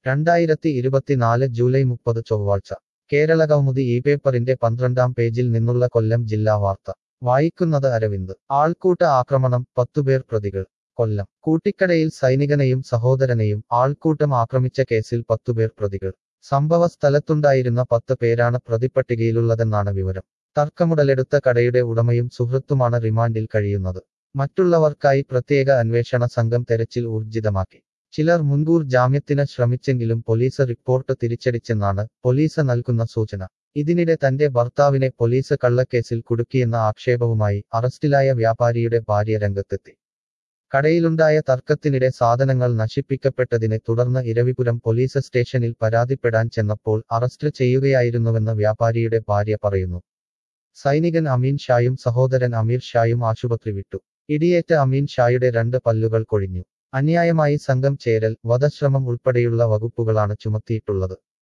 രണ്ടായിരത്തി ഇരുപത്തിനാല് ജൂലൈ മുപ്പത് ചൊവ്വാഴ്ച കേരളകൗമുദി ഈ പേപ്പറിന്റെ പന്ത്രണ്ടാം പേജിൽ നിന്നുള്ള കൊല്ലം ജില്ലാ വാർത്ത വായിക്കുന്നത് അരവിന്ദ് ആൾക്കൂട്ട ആക്രമണം പത്തുപേർ പ്രതികൾ കൊല്ലം കൂട്ടിക്കടയിൽ സൈനികനെയും സഹോദരനെയും ആൾക്കൂട്ടം ആക്രമിച്ച കേസിൽ പത്തുപേർ പ്രതികൾ സംഭവ സ്ഥലത്തുണ്ടായിരുന്ന പത്ത് പേരാണ് പ്രതിപ്പട്ടികയിലുള്ളതെന്നാണ് വിവരം തർക്കമുടലെടുത്ത കടയുടെ ഉടമയും സുഹൃത്തുമാണ് റിമാൻഡിൽ കഴിയുന്നത് മറ്റുള്ളവർക്കായി പ്രത്യേക അന്വേഷണ സംഘം തെരച്ചിൽ ഊർജിതമാക്കി ചിലർ മുൻകൂർ ജാമ്യത്തിന് ശ്രമിച്ചെങ്കിലും പോലീസ് റിപ്പോർട്ട് തിരിച്ചടിച്ചെന്നാണ് പോലീസ് നൽകുന്ന സൂചന ഇതിനിടെ തന്റെ ഭർത്താവിനെ പോലീസ് കള്ളക്കേസിൽ കുടുക്കിയെന്ന ആക്ഷേപവുമായി അറസ്റ്റിലായ വ്യാപാരിയുടെ ഭാര്യ രംഗത്തെത്തി കടയിലുണ്ടായ തർക്കത്തിനിടെ സാധനങ്ങൾ നശിപ്പിക്കപ്പെട്ടതിനെ തുടർന്ന് ഇരവിപുരം പോലീസ് സ്റ്റേഷനിൽ പരാതിപ്പെടാൻ ചെന്നപ്പോൾ അറസ്റ്റ് ചെയ്യുകയായിരുന്നുവെന്ന് വ്യാപാരിയുടെ ഭാര്യ പറയുന്നു സൈനികൻ അമീൻ ഷായും സഹോദരൻ അമീർ ഷായും ആശുപത്രി വിട്ടു ഇടിയേറ്റ അമീൻ ഷായുടെ രണ്ട് പല്ലുകൾ കൊഴിഞ്ഞു അന്യായമായി സംഘം ചേരൽ വധശ്രമം ഉൾപ്പെടെയുള്ള വകുപ്പുകളാണ് ചുമത്തിയിട്ടുള്ളത്